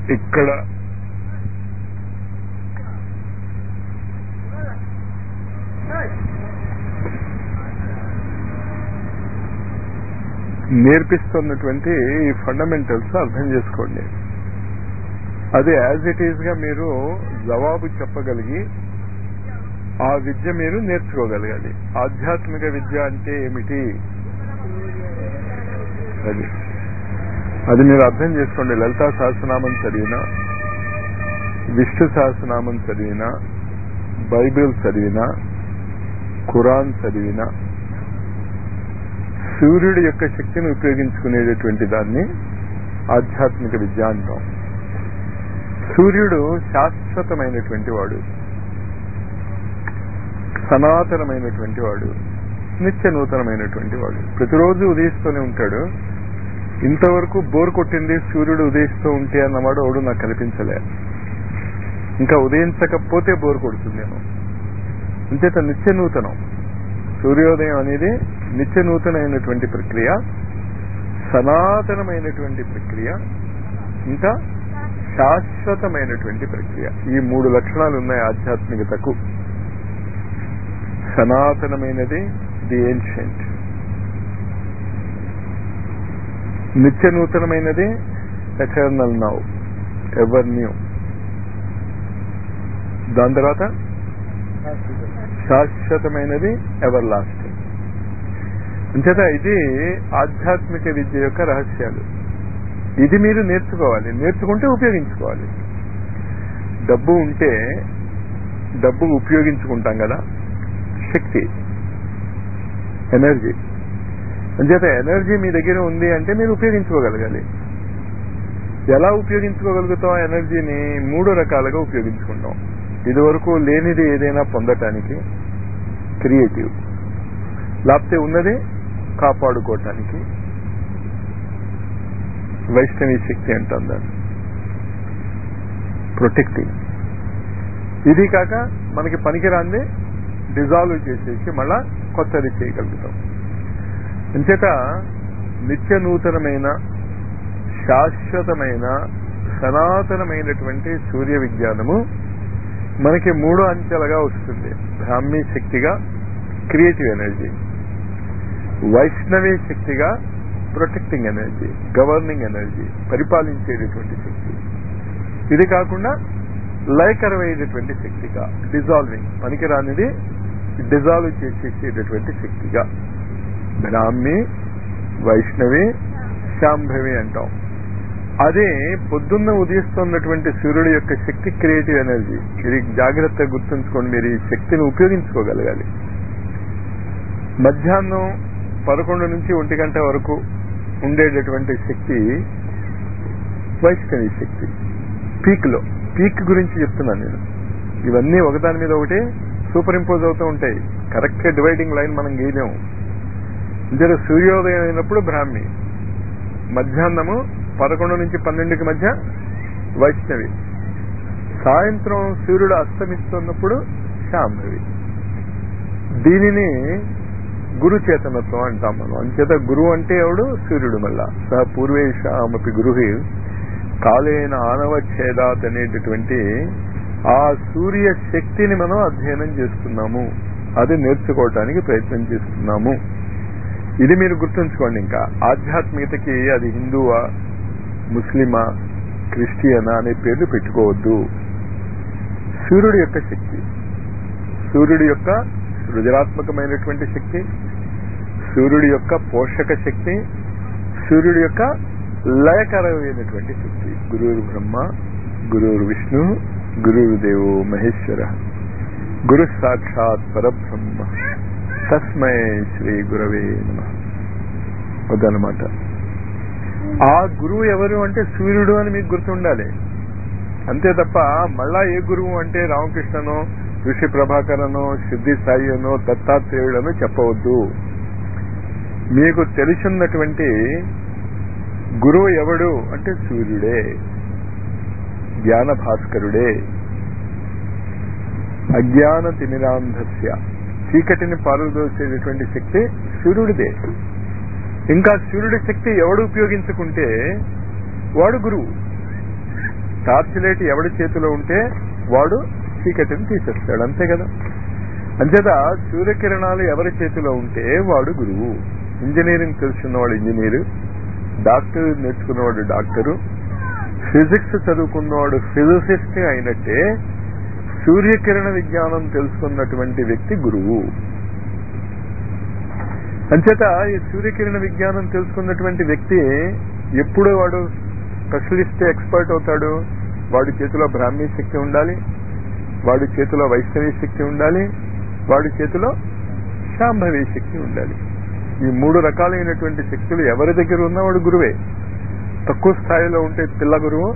ఇక్కడ నేర్పిస్తున్నటువంటి ఈ ఫండమెంటల్స్ అర్థం చేసుకోండి అది యాజ్ ఇట్ ఈజ్ గా మీరు జవాబు చెప్పగలిగి ఆ విద్య మీరు నేర్చుకోగలగాలి ఆధ్యాత్మిక విద్య అంటే ఏమిటి అది అది మీరు అర్థం చేసుకోండి లలితా సహస్రనామం చదివినా విష్ణు సహస్రనామం చదివినా బైబిల్ చదివినా ఖురాన్ చదివినా సూర్యుడి యొక్క శక్తిని ఉపయోగించుకునేటటువంటి దాన్ని ఆధ్యాత్మిక విద్య అంటాం సూర్యుడు శాశ్వతమైనటువంటి వాడు సనాతనమైనటువంటి వాడు నిత్య నూతనమైనటువంటి వాడు ప్రతిరోజు ఉదయిస్తూనే ఉంటాడు ఇంతవరకు బోర్ కొట్టింది సూర్యుడు ఉదయిస్తూ ఉంటే అన్నవాడు వాడు నాకు కనిపించలే ఇంకా ఉదయించకపోతే బోర్ కొడుతుందేమో అంచేత నిత్య నూతనం సూర్యోదయం అనేది నిత్య నూతనమైనటువంటి ప్రక్రియ సనాతనమైనటువంటి ప్రక్రియ ఇంకా శాశ్వతమైనటువంటి ప్రక్రియ ఈ మూడు లక్షణాలు ఉన్నాయి ఆధ్యాత్మికతకు సనాతనమైనది ది ఏన్షియంట్ నిత్య నూతనమైనది ఎటర్నల్ నౌ ఎవర్ న్యూ దాని తర్వాత శాశ్వతమైనది ఎవర్ లాస్టింగ్ అంచేత ఇది ఆధ్యాత్మిక విద్య యొక్క రహస్యాలు ఇది మీరు నేర్చుకోవాలి నేర్చుకుంటే ఉపయోగించుకోవాలి డబ్బు ఉంటే డబ్బు ఉపయోగించుకుంటాం కదా శక్తి ఎనర్జీ అంచేత ఎనర్జీ మీ దగ్గర ఉంది అంటే మీరు ఉపయోగించుకోగలగాలి ఎలా ఉపయోగించుకోగలుగుతాం ఆ ఎనర్జీని మూడు రకాలుగా ఉపయోగించుకుంటాం ఇదివరకు లేనిది ఏదైనా పొందటానికి క్రియేటివ్ లేకపోతే ఉన్నది కాపాడుకోవటానికి వైష్ణవి శక్తి అంటాం దాన్ని ప్రొటెక్టింగ్ ఇది కాక మనకి పనికిరాంది డిజాల్వ్ చేసేసి మళ్ళా కొత్తది చేయగలుగుతాం అంచేత నిత్య నూతనమైన శాశ్వతమైన సనాతనమైనటువంటి సూర్య విజ్ఞానము మనకి మూడు అంచెలుగా వస్తుంది బ్రాహ్మీ శక్తిగా క్రియేటివ్ ఎనర్జీ వైష్ణవీ శక్తిగా ప్రొటెక్టింగ్ ఎనర్జీ గవర్నింగ్ ఎనర్జీ పరిపాలించేటటువంటి శక్తి ఇది కాకుండా లయకరమైనటువంటి శక్తిగా డిజాల్వింగ్ పనికిరానిది డిజాల్వ్ చేసేసేటటువంటి శక్తిగా బ్రాహ్మి వైష్ణవి శాంభవి అంటాం అదే పొద్దున్న ఉదయిస్తున్నటువంటి సూర్యుడు యొక్క శక్తి క్రియేటివ్ ఎనర్జీ ఇది జాగ్రత్తగా గుర్తుంచుకోండి మీరు ఈ శక్తిని ఉపయోగించుకోగలగాలి మధ్యాహ్నం పదకొండు నుంచి ఒంటి గంట వరకు ఉండేటటువంటి శక్తి వైష్ణవి శక్తి పీక్ లో పీక్ గురించి చెప్తున్నాను నేను ఇవన్నీ ఒకదాని మీద ఒకటి సూపర్ ఇంపోజ్ అవుతూ ఉంటాయి కరెక్ట్ గా డివైడింగ్ లైన్ మనం గీయలేము ఇందులో సూర్యోదయం అయినప్పుడు బ్రాహ్మి మధ్యాహ్నము పదకొండు నుంచి పన్నెండుకి మధ్య వైష్ణవి సాయంత్రం సూర్యుడు అస్తమిస్తున్నప్పుడు శాంభవి దీనిని గురు చేతనత్వం అంటాం మనం అంచేత గురువు అంటే ఎవడు సూర్యుడు మళ్ళా సహ పూర్వేశామపి గురుహి కాలేన ఆనవచ్ఛేదాత్ అనేటటువంటి ఆ సూర్య శక్తిని మనం అధ్యయనం చేస్తున్నాము అది నేర్చుకోవటానికి ప్రయత్నం చేస్తున్నాము ఇది మీరు గుర్తుంచుకోండి ఇంకా ఆధ్యాత్మికతకి అది హిందువా ముస్లిమా క్రిస్టియనా అనే పేర్లు పెట్టుకోవద్దు సూర్యుడి యొక్క శక్తి సూర్యుడి యొక్క సృజనాత్మకమైనటువంటి శక్తి సూర్యుడి యొక్క పోషక శక్తి సూర్యుడి యొక్క లయకరమైనటువంటి శక్తి గురువురు బ్రహ్మ గురువురు విష్ణు గురువురు దేవో మహేశ్వర గురు సాక్షాత్ పరబ్రహ్మ తస్మై శ్రీ గురవే నమ వద్దనమాట ఆ గురువు ఎవరు అంటే సూర్యుడు అని మీకు గుర్తుండాలి అంతే తప్ప మళ్ళా ఏ గురువు అంటే రామకృష్ణనో ఋషి ప్రభాకరనో సిద్ధి సాయినో దత్తాత్రేయుడనో చెప్పవద్దు మీకు తెలిసినటువంటి గురువు ఎవడు అంటే సూర్యుడే జ్ఞాన భాస్కరుడే అజ్ఞాన తిమిరాంధస్య చీకటిని పారుదోసేటటువంటి శక్తి సూర్యుడిదే ఇంకా సూర్యుడి శక్తి ఎవడు ఉపయోగించుకుంటే వాడు గురువు టార్చ్ లైట్ ఎవడి చేతిలో ఉంటే వాడు చీకటిని తీసేస్తాడు అంతే కదా అంచేత సూర్యకిరణాలు ఎవరి చేతిలో ఉంటే వాడు గురువు ఇంజనీరింగ్ తెలుసుకున్నవాడు ఇంజనీరు డాక్టర్ నేర్చుకున్నవాడు డాక్టరు ఫిజిక్స్ చదువుకున్నవాడు ఫిజిసిస్ట్ అయినట్టే సూర్యకిరణ విజ్ఞానం తెలుసుకున్నటువంటి వ్యక్తి గురువు అంచేత ఈ సూర్యకిరణ విజ్ఞానం తెలుసుకున్నటువంటి వ్యక్తి ఎప్పుడు వాడు స్పెషలిస్ట్ ఎక్స్పర్ట్ అవుతాడు వాడి చేతిలో బ్రాహ్మీ శక్తి ఉండాలి వాడి చేతిలో వైష్ణవి శక్తి ఉండాలి వాడి చేతిలో శాంభవి శక్తి ఉండాలి ఈ మూడు రకాలైనటువంటి శక్తులు ఎవరి దగ్గర ఉన్నా వాడు గురువే తక్కువ స్థాయిలో ఉంటే పిల్ల గురువు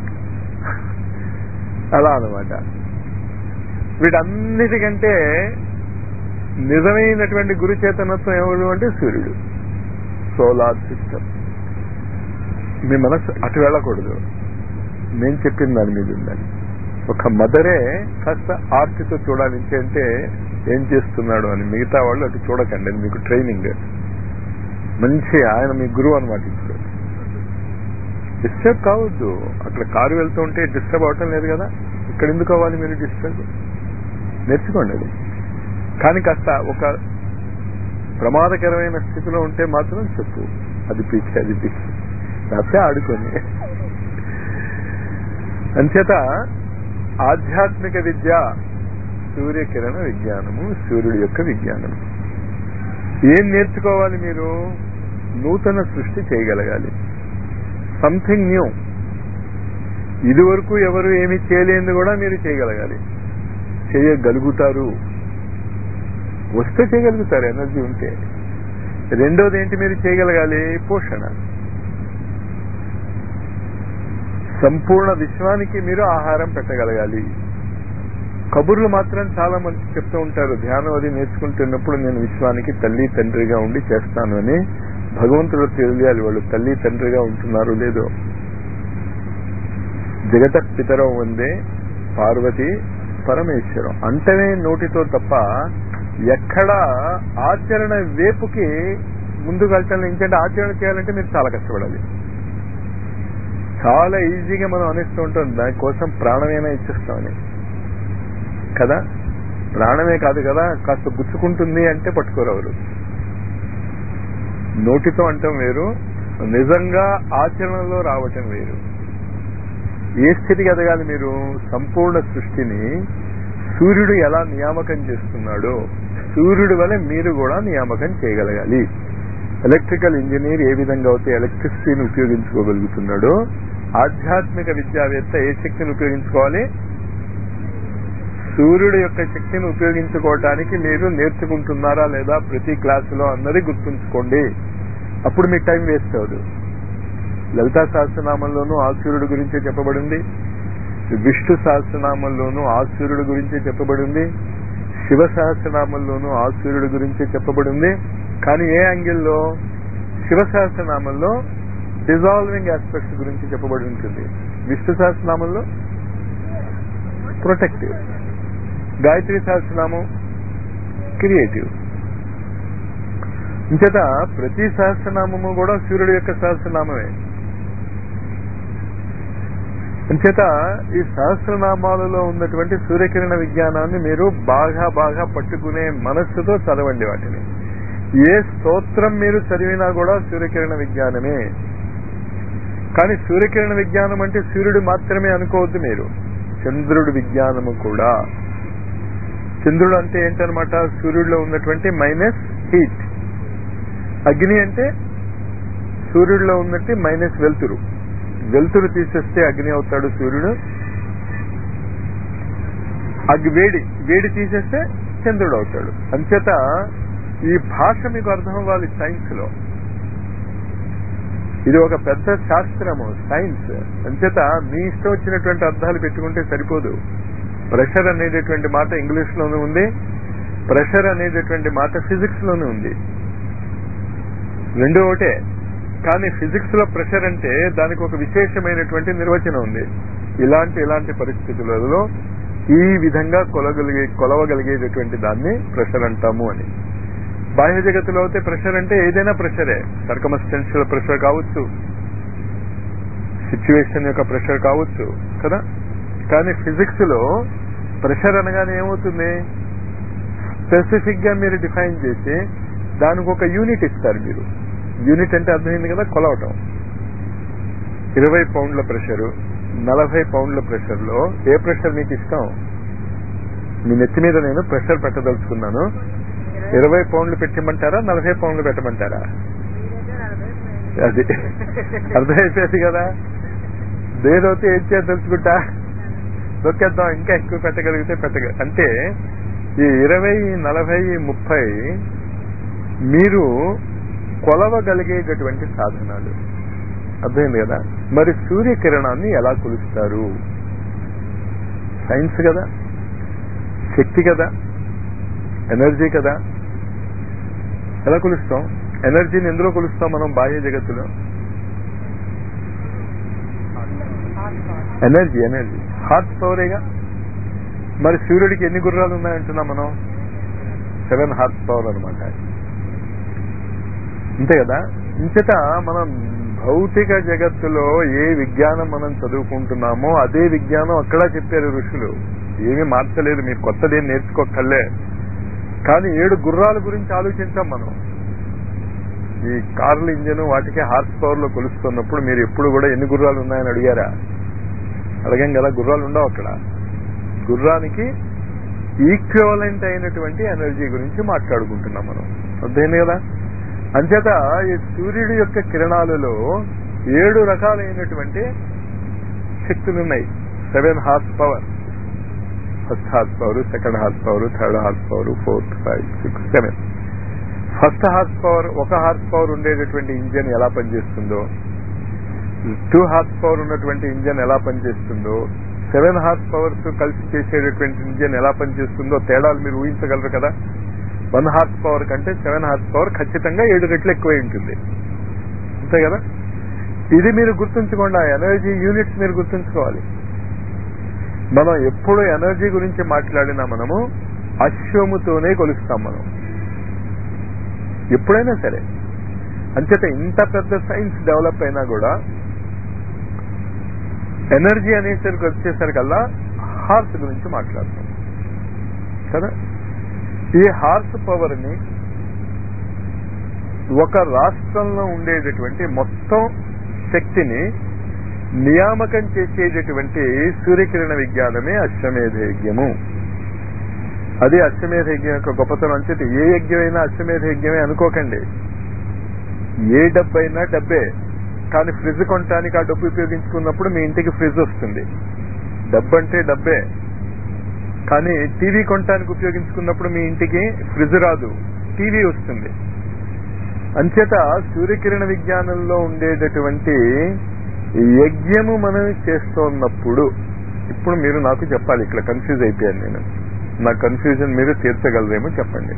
అలా అనమాట వీటన్నిటికంటే నిజమైనటువంటి గురు చేతనత్వం ఎవరు అంటే సూర్యుడు సోలార్ సిస్టమ్ మీ మనసు అటు వెళ్ళకూడదు నేను చెప్పిన దాని మీద ఉండాలి ఒక మదరే కాస్త ఆర్తితో చూడాలి అంటే ఏం చేస్తున్నాడు అని మిగతా వాళ్ళు అటు చూడకండి అది మీకు ట్రైనింగ్ మంచి ఆయన మీ గురువు అనమాట ఇప్పుడు డిస్టర్బ్ కావద్దు అక్కడ కారు వెళ్తూ ఉంటే డిస్టర్బ్ అవటం లేదు కదా ఇక్కడ ఎందుకు అవ్వాలి మీరు డిస్టర్బ్ నేర్చుకోండి అది కానీ కాస్త ఒక ప్రమాదకరమైన స్థితిలో ఉంటే మాత్రం చెప్పు అది పీచి అది పీచి లేకపోతే ఆడుకొని అంచేత ఆధ్యాత్మిక విద్య సూర్యకిరణ విజ్ఞానము సూర్యుడి యొక్క విజ్ఞానము ఏం నేర్చుకోవాలి మీరు నూతన సృష్టి చేయగలగాలి సంథింగ్ న్యూ ఇదివరకు ఎవరు ఏమి చేయలేంది కూడా మీరు చేయగలగాలి చేయగలుగుతారు వస్తే చేయగలుగుతారు ఎనర్జీ ఉంటే రెండోది ఏంటి మీరు చేయగలగాలి పోషణ సంపూర్ణ విశ్వానికి మీరు ఆహారం పెట్టగలగాలి కబుర్లు మాత్రం చాలా మంది చెప్తూ ఉంటారు ధ్యానం అది నేర్చుకుంటున్నప్పుడు నేను విశ్వానికి తల్లి తండ్రిగా ఉండి చేస్తాను అని భగవంతుడు తెలియాలి వాళ్ళు తల్లి తండ్రిగా ఉంటున్నారు లేదో జగత పితరం వందే పార్వతి పరమేశ్వరం అంటనే నోటితో తప్ప ఎక్కడ ఆచరణ వేపుకి ముందుకు వెళ్ళటం ఎందుకంటే ఆచరణ చేయాలంటే మీరు చాలా కష్టపడాలి చాలా ఈజీగా మనం అనిస్తూ ఉంటాం దానికోసం ప్రాణమైనా ఇచ్చేస్తామని కదా ప్రాణమే కాదు కదా కాస్త గుచ్చుకుంటుంది అంటే పట్టుకోరవరు నోటితో అంటాం వేరు నిజంగా ఆచరణలో రావటం వేరు ఏ స్థితికి ఎదగాలి మీరు సంపూర్ణ సృష్టిని సూర్యుడు ఎలా నియామకం చేస్తున్నాడో సూర్యుడి వల్ల మీరు కూడా నియామకం చేయగలగాలి ఎలక్ట్రికల్ ఇంజనీర్ ఏ విధంగా అయితే ఎలక్ట్రిసిటీని ఉపయోగించుకోగలుగుతున్నాడో ఆధ్యాత్మిక విద్యావేత్త ఏ శక్తిని ఉపయోగించుకోవాలి సూర్యుడు యొక్క శక్తిని ఉపయోగించుకోవటానికి మీరు నేర్చుకుంటున్నారా లేదా ప్రతి క్లాసులో అన్నది గుర్తుంచుకోండి అప్పుడు మీ టైం వేస్ట్ అవ్వదు లలితా సహస్రనామంలోనూ ఆ సూర్యుడు గురించే చెప్పబడింది విష్ణు సహస్రనామంలోనూ ఆ సూర్యుడు గురించే చెప్పబడింది శివ సహస్రనామంలోనూ ఆ సూర్యుడు గురించే చెప్పబడింది కానీ ఏ యాంగిల్లో శివ సహస్రనామంలో డిజాల్వింగ్ ఆస్పెక్ట్స్ గురించి చెప్పబడి ఉంటుంది విష్ణు సహస్రనామంలో ప్రొటెక్టివ్ గాయత్రి సహస్రనామం క్రియేటివ్ ఇంచేత ప్రతి సహస్రనామము కూడా సూర్యుడు యొక్క సహస్రనామమే అంచేత ఈ సహస్రనామాలలో ఉన్నటువంటి సూర్యకిరణ విజ్ఞానాన్ని మీరు బాగా బాగా పట్టుకునే మనస్సుతో చదవండి వాటిని ఏ స్తోత్రం మీరు చదివినా కూడా సూర్యకిరణ విజ్ఞానమే కానీ సూర్యకిరణ విజ్ఞానం అంటే సూర్యుడు మాత్రమే అనుకోవద్దు మీరు చంద్రుడి విజ్ఞానము కూడా చంద్రుడు అంటే ఏంటనమాట సూర్యుడిలో ఉన్నటువంటి మైనస్ హీట్ అగ్ని అంటే సూర్యుడిలో ఉన్నట్టు మైనస్ వెలుతురు వెలుతురు తీసేస్తే అగ్ని అవుతాడు సూర్యుడు అగ్గి వేడి వేడి తీసేస్తే చంద్రుడు అవుతాడు అంచేత ఈ భాష మీకు అర్థం అవ్వాలి సైన్స్ లో ఇది ఒక పెద్ద శాస్త్రము సైన్స్ అంచేత మీ ఇష్టం వచ్చినటువంటి అర్థాలు పెట్టుకుంటే సరిపోదు ప్రెషర్ అనేటటువంటి మాట ఇంగ్లీష్ లోనే ఉంది ప్రెషర్ అనేటటువంటి మాట ఫిజిక్స్ లోనే ఉంది రెండు ఒకటే కానీ ఫిజిక్స్ లో ప్రెషర్ అంటే దానికి ఒక విశేషమైనటువంటి నిర్వచనం ఉంది ఇలాంటి ఇలాంటి పరిస్థితులలో ఈ విధంగా కొలగలిగే కొలవగలిగేటటువంటి దాన్ని ప్రెషర్ అంటాము అని బాహ్య జగత్తులో అయితే ప్రెషర్ అంటే ఏదైనా ప్రెషరే సర్కమస్టెన్షియల్ ప్రెషర్ కావచ్చు సిచ్యువేషన్ యొక్క ప్రెషర్ కావచ్చు కదా కానీ ఫిజిక్స్ లో ప్రెషర్ అనగానే ఏమవుతుంది స్పెసిఫిక్ గా మీరు డిఫైన్ చేసి దానికి ఒక యూనిట్ ఇస్తారు మీరు యూనిట్ అంటే అర్థమైంది కదా కొలవటం ఇరవై పౌండ్ల ప్రెషరు నలభై పౌండ్ల ప్రెషర్ లో ఏ ప్రెషర్ మీకు ఇష్టం మీ నెత్తి మీద నేను ప్రెషర్ పెట్టదలుచుకున్నాను ఇరవై పౌండ్లు పెట్టమంటారా నలభై పౌండ్లు పెట్టమంటారా అది అర్థమైపోయింది కదా దేదైతే ఏం చేయదలుచుకుంటా నొక్కేద్దాం ఇంకా ఎక్కువ పెట్టగలిగితే పెట్టగ అంటే ఈ ఇరవై నలభై ముప్పై మీరు కొలవగలిగేటటువంటి సాధనాలు అర్థమైంది కదా మరి సూర్యకిరణాన్ని ఎలా కొలుస్తారు సైన్స్ కదా శక్తి కదా ఎనర్జీ కదా ఎలా కొలుస్తాం ఎనర్జీని ఎందులో కొలుస్తాం మనం బాహ్య జగత్తులో ఎనర్జీ ఎనర్జీ హార్ట్ పవరేగా మరి సూర్యుడికి ఎన్ని గుర్రాలు ఉన్నాయంటున్నాం మనం సెవెన్ హార్స్ పవర్ అనమాట అంతే కదా ఇంచేత మనం భౌతిక జగత్తులో ఏ విజ్ఞానం మనం చదువుకుంటున్నామో అదే విజ్ఞానం అక్కడ చెప్పారు ఋషులు ఏమీ మార్చలేదు మీరు కొత్తదేం నేర్చుకోకర్లే కానీ ఏడు గుర్రాల గురించి ఆలోచించాం మనం ఈ కార్ల ఇంజన్ వాటికి హార్స్ పవర్ లో కొలుస్తున్నప్పుడు మీరు ఎప్పుడు కూడా ఎన్ని గుర్రాలు ఉన్నాయని అడిగారా అడగం కదా గుర్రాలు ఉండవు అక్కడ గుర్రానికి ఈక్వలెంట్ అయినటువంటి ఎనర్జీ గురించి మాట్లాడుకుంటున్నాం మనం అర్థమైంది కదా అంచేత ఈ సూర్యుడి యొక్క కిరణాలలో ఏడు రకాలైనటువంటి శక్తులు ఉన్నాయి seven horse power first horse power second horse power third horse power fourth five six seven first horse power ఒక హార్స్ పవర్ ఉండేటటువంటి ఇంజన్ ఎలా పనిచేస్తుందో టూ హార్స్ పవర్ ఉన్నటువంటి ఇంజన్ ఎలా పనిచేస్తుందో సెవెన్ హార్స్ పవర్స్ కలిసి చేసేటటువంటి ఇంజన్ ఎలా పనిచేస్తుందో తేడాలు మీరు ఊహించగలరు కదా వన్ హార్స్ పవర్ కంటే సెవెన్ హార్స్ పవర్ ఖచ్చితంగా ఏడు రెట్లు ఎక్కువై ఉంటుంది అంతే కదా ఇది మీరు గుర్తుంచుకోండి ఆ ఎనర్జీ యూనిట్స్ మీరు గుర్తుంచుకోవాలి మనం ఎప్పుడు ఎనర్జీ గురించి మాట్లాడినా మనము అశ్వముతోనే కొలుస్తాం మనం ఎప్పుడైనా సరే అంచేత ఇంత పెద్ద సైన్స్ డెవలప్ అయినా కూడా ఎనర్జీ అనేసరికి వచ్చేసరికల్లా హార్స్ గురించి మాట్లాడతాం కదా ఈ హార్స్ పవర్ ని ఒక రాష్ట్రంలో ఉండేటటువంటి మొత్తం శక్తిని నియామకం చేసేటటువంటి సూర్యకిరణ విజ్ఞానమే అశ్వమేధ యజ్ఞము అది అశ్వమేధ యజ్ఞం యొక్క గొప్పతనం అంచేత ఏ యజ్ఞమైనా అశ్వమేధ యజ్ఞమే అనుకోకండి ఏ డబ్బైనా డబ్బే కానీ ఫ్రిడ్జ్ కొనటానికి ఆ డబ్బు ఉపయోగించుకున్నప్పుడు మీ ఇంటికి ఫ్రిడ్జ్ వస్తుంది డబ్బు అంటే డబ్బే కానీ టీవీ కొనటానికి ఉపయోగించుకున్నప్పుడు మీ ఇంటికి ఫ్రిడ్జ్ రాదు టీవీ వస్తుంది అంచేత సూర్యకిరణ విజ్ఞానంలో ఉండేటటువంటి యజ్ఞము మనం చేస్తున్నప్పుడు ఇప్పుడు మీరు నాకు చెప్పాలి ఇక్కడ కన్ఫ్యూజ్ అయిపోయాను నేను నా కన్ఫ్యూజన్ మీరు తీర్చగలరేమో చెప్పండి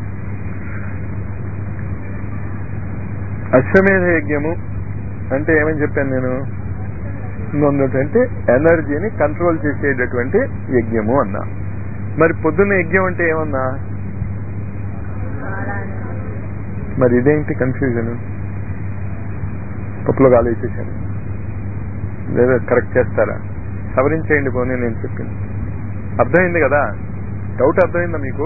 అశ్వమేధ యజ్ఞము అంటే ఏమని చెప్పాను నేను ఉన్నటువంటి ఎనర్జీని కంట్రోల్ చేసేటటువంటి యజ్ఞము అన్నా మరి పొద్దున్న యజ్ఞం అంటే ఏమన్నా మరి ఇదేంటి కన్ఫ్యూజన్ పప్పులో గాలి వేసేసాను లేదా కరెక్ట్ చేస్తారా సవరించేయండి పోనీ నేను చెప్పింది అర్థమైంది కదా డౌట్ అర్థమైందా మీకు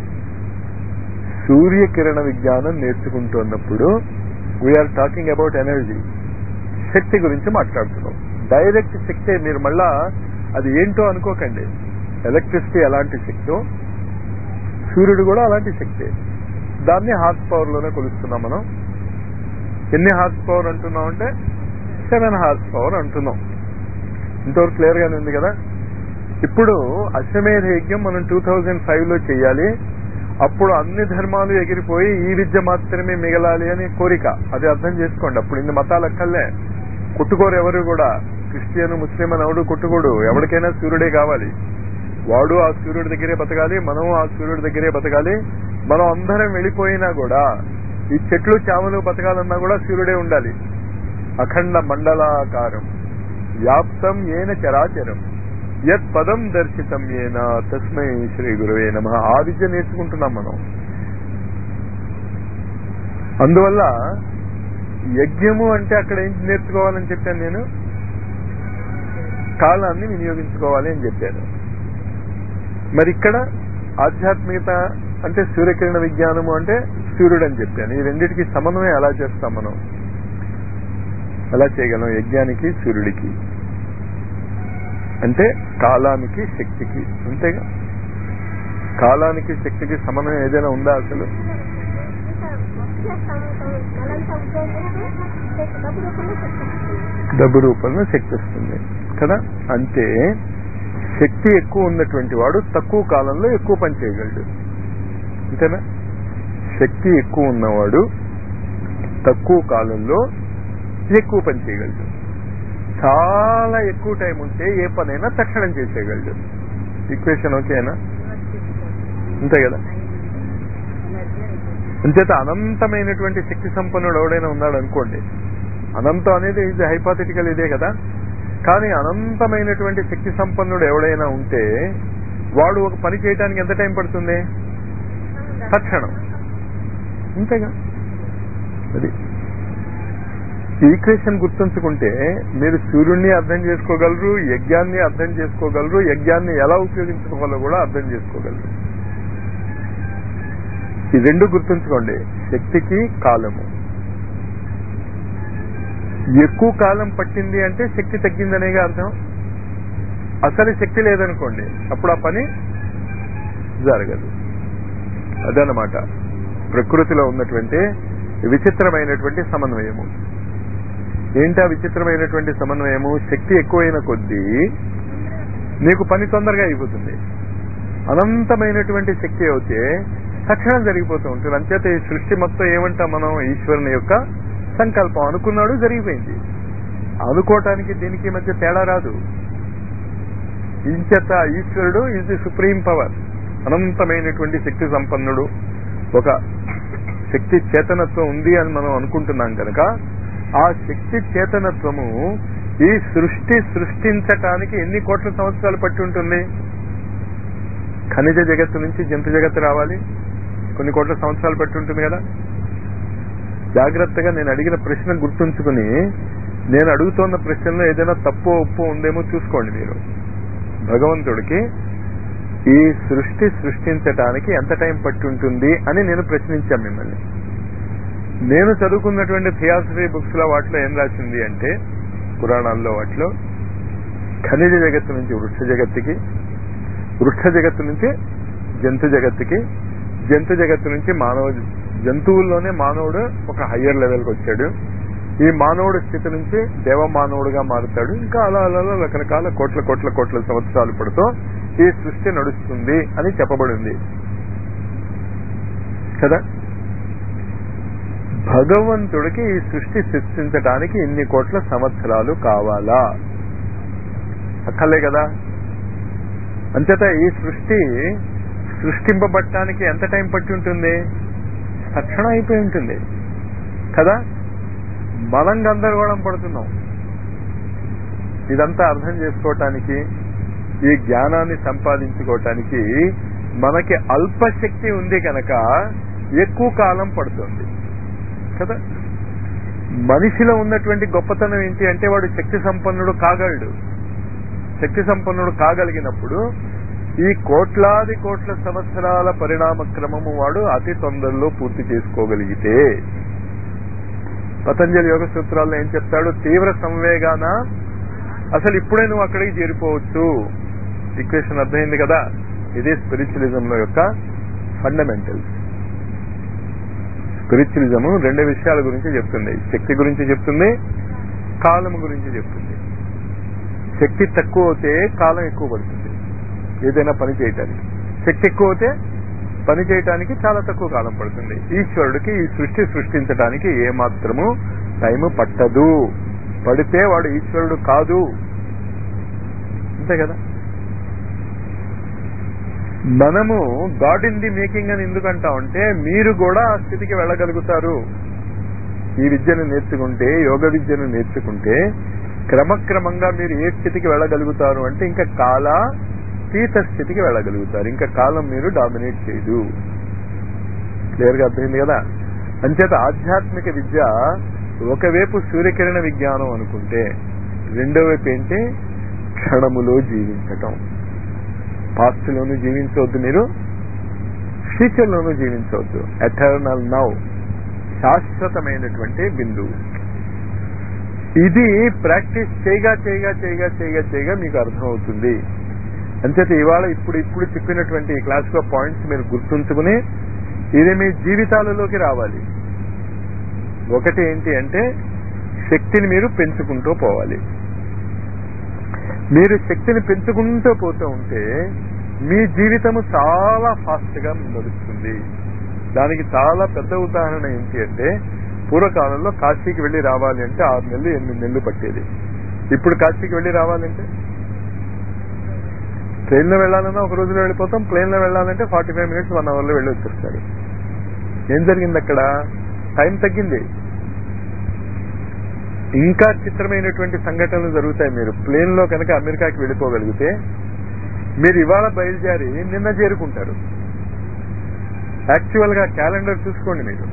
సూర్యకిరణ విజ్ఞానం నేర్చుకుంటున్నప్పుడు వీఆర్ టాకింగ్ అబౌట్ ఎనర్జీ శక్తి గురించి మాట్లాడుతున్నాం డైరెక్ట్ శక్తే మీరు మళ్ళా అది ఏంటో అనుకోకండి ఎలక్ట్రిసిటీ ఎలాంటి శక్తో సూర్యుడు కూడా అలాంటి శక్తే దాన్ని హార్స్ పవర్ లోనే కొలుస్తున్నాం మనం ఎన్ని హార్స్ పవర్ అంటున్నాం అంటే సెవెన్ హార్స్ పవర్ అంటున్నాం ఇంతవరకు క్లియర్ గానే ఉంది కదా ఇప్పుడు అశ్వమేధ యజ్ఞం మనం టూ థౌజండ్ ఫైవ్ లో చేయాలి అప్పుడు అన్ని ధర్మాలు ఎగిరిపోయి ఈ విద్య మాత్రమే మిగలాలి అని కోరిక అది అర్థం చేసుకోండి అప్పుడు ఇన్ని మతాలు అక్కర్లే కొట్టుకోరు ఎవరు కూడా క్రిస్టియన్ ముస్లిం అని ఎవడు కొట్టుకోడు ఎవరికైనా సూర్యుడే కావాలి వాడు ఆ సూర్యుడి దగ్గరే బతకాలి మనం ఆ సూర్యుడి దగ్గరే బతకాలి మనం అందరం వెళ్ళిపోయినా కూడా ఈ చెట్లు చామలు బతకాలన్నా కూడా సూర్యుడే ఉండాలి అఖండ మండలాకారం వ్యాప్తం ఏన చరాచరం యత్ పదం దర్శితం ఏన తస్మై శ్రీ గురువే నమ ఆ విద్య నేర్చుకుంటున్నాం మనం అందువల్ల యజ్ఞము అంటే అక్కడ ఏం నేర్చుకోవాలని చెప్పాను నేను కాలాన్ని వినియోగించుకోవాలి అని చెప్పారు మరి ఇక్కడ ఆధ్యాత్మికత అంటే సూర్యకిరణ విజ్ఞానము అంటే సూర్యుడు అని చెప్పాను ఈ రెండింటికి సమన్వయం ఎలా చేస్తాం మనం ఎలా చేయగలం యజ్ఞానికి సూర్యుడికి అంటే కాలానికి శక్తికి అంతేగా కాలానికి శక్తికి సమన్వయం ఏదైనా ఉందా అసలు డబ్బు రూపంలో శక్తి వస్తుంది కదా అంటే శక్తి ఎక్కువ ఉన్నటువంటి వాడు తక్కువ కాలంలో ఎక్కువ పని చేయగలడు అంతేనా శక్తి ఎక్కువ ఉన్నవాడు తక్కువ కాలంలో ఎక్కువ పని చేయగలడు చాలా ఎక్కువ టైం ఉంటే ఏ పనైనా తక్షణం చేసేయగలడు ఈక్వేషన్ ఓకేనా అంతే కదా అంచేత అనంతమైనటువంటి శక్తి సంపన్నుడు ఎవడైనా ఉన్నాడు అనుకోండి అనంతం అనేది ఇది హైపాథెటికల్ ఇదే కదా కానీ అనంతమైనటువంటి శక్తి సంపన్నుడు ఎవడైనా ఉంటే వాడు ఒక పని చేయడానికి ఎంత టైం పడుతుంది తక్షణం అంతేగా అది ఈక్వేషన్ గుర్తుంచుకుంటే మీరు సూర్యుడిని అర్థం చేసుకోగలరు యజ్ఞాన్ని అర్థం చేసుకోగలరు యజ్ఞాన్ని ఎలా ఉపయోగించుకోవాలో కూడా అర్థం చేసుకోగలరు ఈ రెండు గుర్తుంచుకోండి శక్తికి కాలము ఎక్కువ కాలం పట్టింది అంటే శక్తి తగ్గిందనేగా అర్థం అసలు శక్తి లేదనుకోండి అప్పుడు ఆ పని జరగదు అదనమాట ప్రకృతిలో ఉన్నటువంటి విచిత్రమైనటువంటి సమన్వయము ఏంటా విచిత్రమైనటువంటి సమన్వయము శక్తి ఎక్కువైన కొద్దీ నీకు పని తొందరగా అయిపోతుంది అనంతమైనటువంటి శక్తి అయితే తక్షణం జరిగిపోతూ ఉంటుంది అంచేత ఈ సృష్టి మొత్తం ఏమంటాం మనం ఈశ్వరుని యొక్క సంకల్పం అనుకున్నాడు జరిగిపోయింది అనుకోవటానికి దీనికి మధ్య తేడా రాదు ఇంచేత ఈశ్వరుడు ఈజ్ ది సుప్రీం పవర్ అనంతమైనటువంటి శక్తి సంపన్నుడు ఒక శక్తి చేతనత్వం ఉంది అని మనం అనుకుంటున్నాం కనుక ఆ శక్తి చేతనత్వము ఈ సృష్టి సృష్టించటానికి ఎన్ని కోట్ల సంవత్సరాలు పట్టి ఉంటుంది ఖనిజ జగత్తు నుంచి జంతు జగత్తు రావాలి కొన్ని కోట్ల సంవత్సరాలు పట్టి ఉంటుంది కదా జాగ్రత్తగా నేను అడిగిన ప్రశ్న గుర్తుంచుకుని నేను అడుగుతున్న ప్రశ్నలో ఏదైనా తప్పు ఒప్పు ఉందేమో చూసుకోండి మీరు భగవంతుడికి ఈ సృష్టి సృష్టించటానికి ఎంత టైం పట్టి ఉంటుంది అని నేను ప్రశ్నించాను మిమ్మల్ని నేను చదువుకున్నటువంటి థియాసఫీ బుక్స్ లో వాటిలో ఏం రాసింది అంటే పురాణాల్లో వాటిలో ఖనిజ జగత్తు నుంచి వృక్ష జగత్తుకి వృక్ష జగత్తు నుంచి జంతు జగత్తుకి జంతు జగత్తు నుంచి మానవ జంతువుల్లోనే మానవుడు ఒక హయ్యర్ లెవెల్కి వచ్చాడు ఈ మానవుడి స్థితి నుంచి దేవ మానవుడుగా మారుతాడు ఇంకా అలా అలా అలా రకరకాల కోట్ల కోట్ల కోట్ల సంవత్సరాలు పడుతూ ఈ సృష్టి నడుస్తుంది అని చెప్పబడింది కదా భగవంతుడికి ఈ సృష్టి సృష్టించడానికి ఇన్ని కోట్ల సంవత్సరాలు కావాలా అక్కలే కదా అంచేత ఈ సృష్టి సృష్టింపబట్టడానికి ఎంత టైం పట్టి ఉంటుంది తక్షణం అయిపోయి ఉంటుంది కదా మనం గందరగోళం పడుతున్నాం ఇదంతా అర్థం చేసుకోవటానికి ఈ జ్ఞానాన్ని సంపాదించుకోవటానికి మనకి అల్పశక్తి ఉంది కనుక ఎక్కువ కాలం పడుతుంది కదా మనిషిలో ఉన్నటువంటి గొప్పతనం ఏంటి అంటే వాడు శక్తి సంపన్నుడు కాగలడు శక్తి సంపన్నుడు కాగలిగినప్పుడు ఈ కోట్లాది కోట్ల సంవత్సరాల పరిణామ క్రమము వాడు అతి తొందరలో పూర్తి చేసుకోగలిగితే పతంజలి యోగ సూత్రాల్లో ఏం చెప్తాడు తీవ్ర సంవేగాన అసలు ఇప్పుడే నువ్వు అక్కడికి చేరిపోవచ్చు ఈక్వేషన్ అర్థమైంది కదా ఇదే స్పిరిచువలిజం లో యొక్క ఫండమెంటల్స్ స్పిరిచువలిజం రెండు విషయాల గురించి చెప్తుంది శక్తి గురించి చెప్తుంది కాలం గురించి చెప్తుంది శక్తి తక్కువ అవుతే కాలం ఎక్కువ పడుతుంది ఏదైనా పని చేయటానికి శక్తి ఎక్కువ అవుతే పని చేయటానికి చాలా తక్కువ కాలం పడుతుంది ఈశ్వరుడికి ఈ సృష్టి సృష్టించడానికి ఏమాత్రము టైం పట్టదు పడితే వాడు ఈశ్వరుడు కాదు అంతే కదా మనము గాడ్ ఇన్ ది మేకింగ్ అని ఎందుకంటామంటే మీరు కూడా ఆ స్థితికి వెళ్ళగలుగుతారు ఈ విద్యను నేర్చుకుంటే యోగ విద్యను నేర్చుకుంటే క్రమక్రమంగా మీరు ఏ స్థితికి వెళ్ళగలుగుతారు అంటే ఇంకా కాల తీత స్థితికి వెళ్ళగలుగుతారు ఇంకా కాలం మీరు డామినేట్ చేయదు క్లియర్ గా అర్థమైంది కదా అంచేత ఆధ్యాత్మిక విద్య ఒకవైపు సూర్యకిరణ విజ్ఞానం అనుకుంటే రెండో వైపు ఏంటి క్షణములో జీవించటం పాస్ట్ లోను జీవించవద్దు మీరు ఫ్యూచర్ లోను జీవించవద్దు ఎటర్నల్ నౌ శాశ్వతమైనటువంటి బిందువు ఇది ప్రాక్టీస్ చేయగా చేయగా చేయగా చేయగా చేయగా మీకు అర్థమవుతుంది అంచేత ఇవాళ ఇప్పుడు ఇప్పుడు చెప్పినటువంటి ఈ క్లాస్ లో పాయింట్స్ మీరు గుర్తుంచుకుని ఇది మీ జీవితాలలోకి రావాలి ఒకటి ఏంటి అంటే శక్తిని మీరు పెంచుకుంటూ పోవాలి మీరు శక్తిని పెంచుకుంటూ పోతూ ఉంటే మీ జీవితము చాలా ఫాస్ట్ గా నడుస్తుంది దానికి చాలా పెద్ద ఉదాహరణ ఏంటి అంటే పూర్వకాలంలో కాశీకి వెళ్లి రావాలి అంటే ఆరు నెలలు ఎనిమిది నెలలు పట్టేది ఇప్పుడు కాశీకి వెళ్లి రావాలంటే ట్రైన్ లో వెళ్ళాలన్నా ఒక రోజులో వెళ్ళిపోతాం ప్లేన్ లో వెళ్ళాలంటే forty five minutes one hour లో వెళ్ళి వచ్చేస్తారు ఏం జరిగింది అక్కడ టైం తగ్గింది ఇంకా చిత్రమైనటువంటి సంఘటనలు జరుగుతాయి మీరు ప్లేన్ లో కనుక అమెరికాకి వెళ్ళిపోగలిగితే మీరు ఇవాళ బయలుదేరి నిన్న చేరుకుంటారు యాక్చువల్ గా క్యాలెండర్ చూసుకోండి మీరు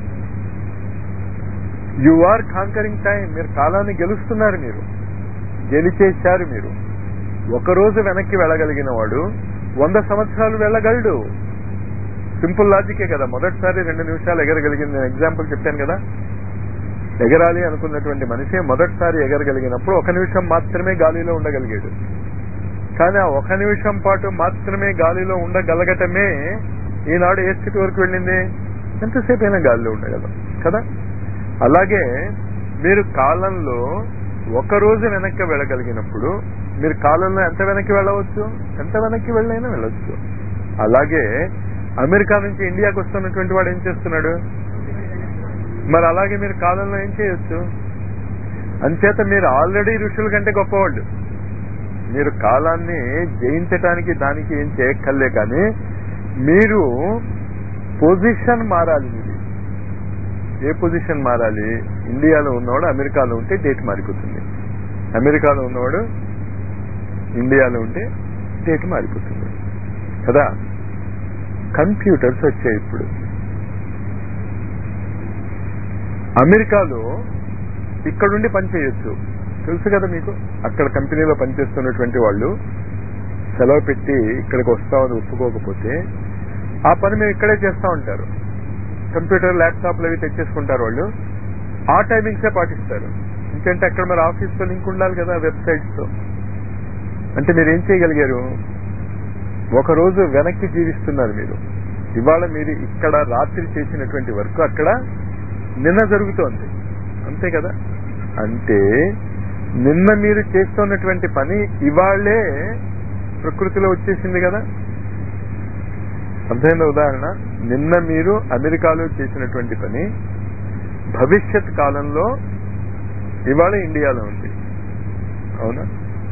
యు ఆర్ కాంకరింగ్ టైం మీరు కాలాన్ని గెలుస్తున్నారు మీరు గెలిచేశారు మీరు ఒక రోజు వెనక్కి వెళ్ళగలిగిన వాడు వంద సంవత్సరాలు వెళ్ళగలడు సింపుల్ లాజికే కదా మొదటిసారి రెండు నిమిషాలు ఎగరగలిగింది నేను ఎగ్జాంపుల్ చెప్పాను కదా ఎగరాలి అనుకున్నటువంటి మనిషి మొదటిసారి ఎగరగలిగినప్పుడు ఒక నిమిషం మాత్రమే గాలిలో ఉండగలిగాడు కానీ ఆ ఒక నిమిషం పాటు మాత్రమే గాలిలో ఉండగలగటమే ఈనాడు ఏ స్థితి వరకు వెళ్ళింది ఎంతసేపు అయినా గాలిలో ఉండగలం కదా అలాగే మీరు కాలంలో ఒక రోజు వెనక్కి వెళ్ళగలిగినప్పుడు మీరు కాలంలో ఎంత వెనక్కి వెళ్ళవచ్చు ఎంత వెనక్కి వెళ్ళైనా వెళ్ళొచ్చు అలాగే అమెరికా నుంచి ఇండియాకి వస్తున్నటువంటి వాడు ఏం చేస్తున్నాడు మరి అలాగే మీరు కాలంలో ఏం చేయొచ్చు అంచేత మీరు ఆల్రెడీ ఋషుల కంటే గొప్పవాళ్ళు మీరు కాలాన్ని జయించటానికి దానికి ఏం చేయక్కర్లే కానీ మీరు పొజిషన్ మారాలి మీది ఏ పొజిషన్ మారాలి ఇండియాలో ఉన్నవాడు అమెరికాలో ఉంటే డేట్ మారిపోతుంది అమెరికాలో ఉన్నవాడు ఇండియాలో ఉంటే డేట్ మారిపోతుంది కదా కంప్యూటర్స్ వచ్చాయి ఇప్పుడు అమెరికాలో ఇక్కడుండి పని చేయొచ్చు తెలుసు కదా మీకు అక్కడ కంపెనీలో పనిచేస్తున్నటువంటి వాళ్ళు సెలవు పెట్టి ఇక్కడికి వస్తామని ఒప్పుకోకపోతే ఆ పని మేము ఇక్కడే చేస్తా ఉంటారు కంప్యూటర్ ల్యాప్టాప్లు అవి తెచ్చేసుకుంటారు వాళ్ళు ఆ టైమింగ్సే పాటిస్తారు ఎందుకంటే అక్కడ మరి ఆఫీస్తో లింక్ ఉండాలి కదా వెబ్సైట్స్ తో అంటే మీరు ఏం చేయగలిగారు ఒక రోజు వెనక్కి జీవిస్తున్నారు మీరు ఇవాళ మీరు ఇక్కడ రాత్రి చేసినటువంటి వర్క్ అక్కడ నిన్న జరుగుతోంది అంతే కదా అంటే నిన్న మీరు చేస్తున్నటువంటి పని ఇవాళ్లే ప్రకృతిలో వచ్చేసింది కదా అర్థమైన ఉదాహరణ నిన్న మీరు అమెరికాలో చేసినటువంటి పని భవిష్యత్ కాలంలో ఇవాళ ఇండియాలో ఉంది అవునా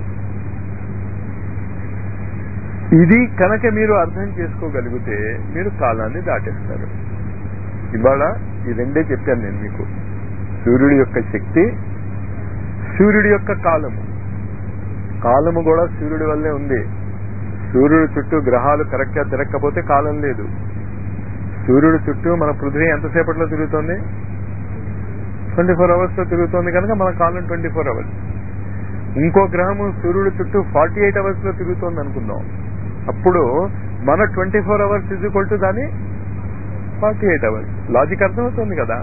ఇది కనుక మీరు అర్థం చేసుకోగలిగితే మీరు కాలాన్ని దాటేస్తారు ఇవాళ ఈ రెండే చెప్పాను నేను మీకు సూర్యుడి యొక్క శక్తి సూర్యుడి యొక్క కాలము కాలము కూడా సూర్యుడి వల్లే ఉంది సూర్యుడి చుట్టూ గ్రహాలు కరెక్ట్ గా తిరగకపోతే కాలం లేదు సూర్యుడి చుట్టూ మన పృథ్వీ ఎంతసేపట్లో తిరుగుతోంది ట్వంటీ ఫోర్ అవర్స్ లో తిరుగుతోంది కనుక మన కాలం ట్వంటీ ఫోర్ అవర్స్ ఇంకో గ్రహము సూర్యుడి చుట్టూ ఫార్టీ ఎయిట్ అవర్స్ లో తిరుగుతోంది అనుకుందాం అప్పుడు మన twenty four hours is equal to దాని ఫార్టీ ఎయిట్ అవర్స్ లాజిక్ అర్థమవుతుంది కదా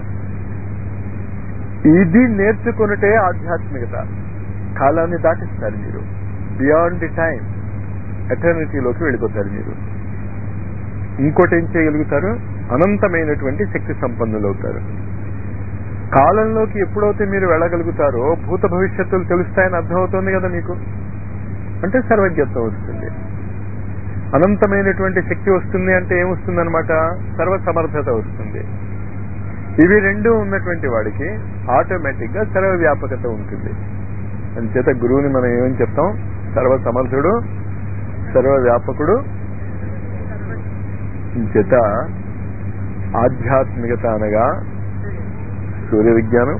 ఇది నేర్చుకున్నటే ఆధ్యాత్మికత కాలాన్ని దాటిస్తారు మీరు బియాండ్ ది టైం ఎటర్నిటీలోకి వెళ్ళిపోతారు మీరు ఇంకోటి ఏం చేయగలుగుతారు అనంతమైనటువంటి శక్తి సంపన్నులు అవుతారు కాలంలోకి ఎప్పుడైతే మీరు వెళ్ళగలుగుతారో భూత భవిష్యత్తులు తెలుస్తాయని అర్థమవుతుంది కదా మీకు అంటే సర్వజ్ఞత్వం వస్తుంది అనంతమైనటువంటి శక్తి వస్తుంది అంటే ఏమొస్తుంది అనమాట సర్వసమర్థత వస్తుంది ఇవి రెండు ఉన్నటువంటి వాడికి ఆటోమేటిక్ గా సర్వ వ్యాపకత ఉంటుంది అంచేత గురువుని మనం ఏమని చెప్తాం సర్వ సమర్థుడు సర్వ వ్యాపకుడు చేత ఆధ్యాత్మికత అనగా సూర్య విజ్ఞానం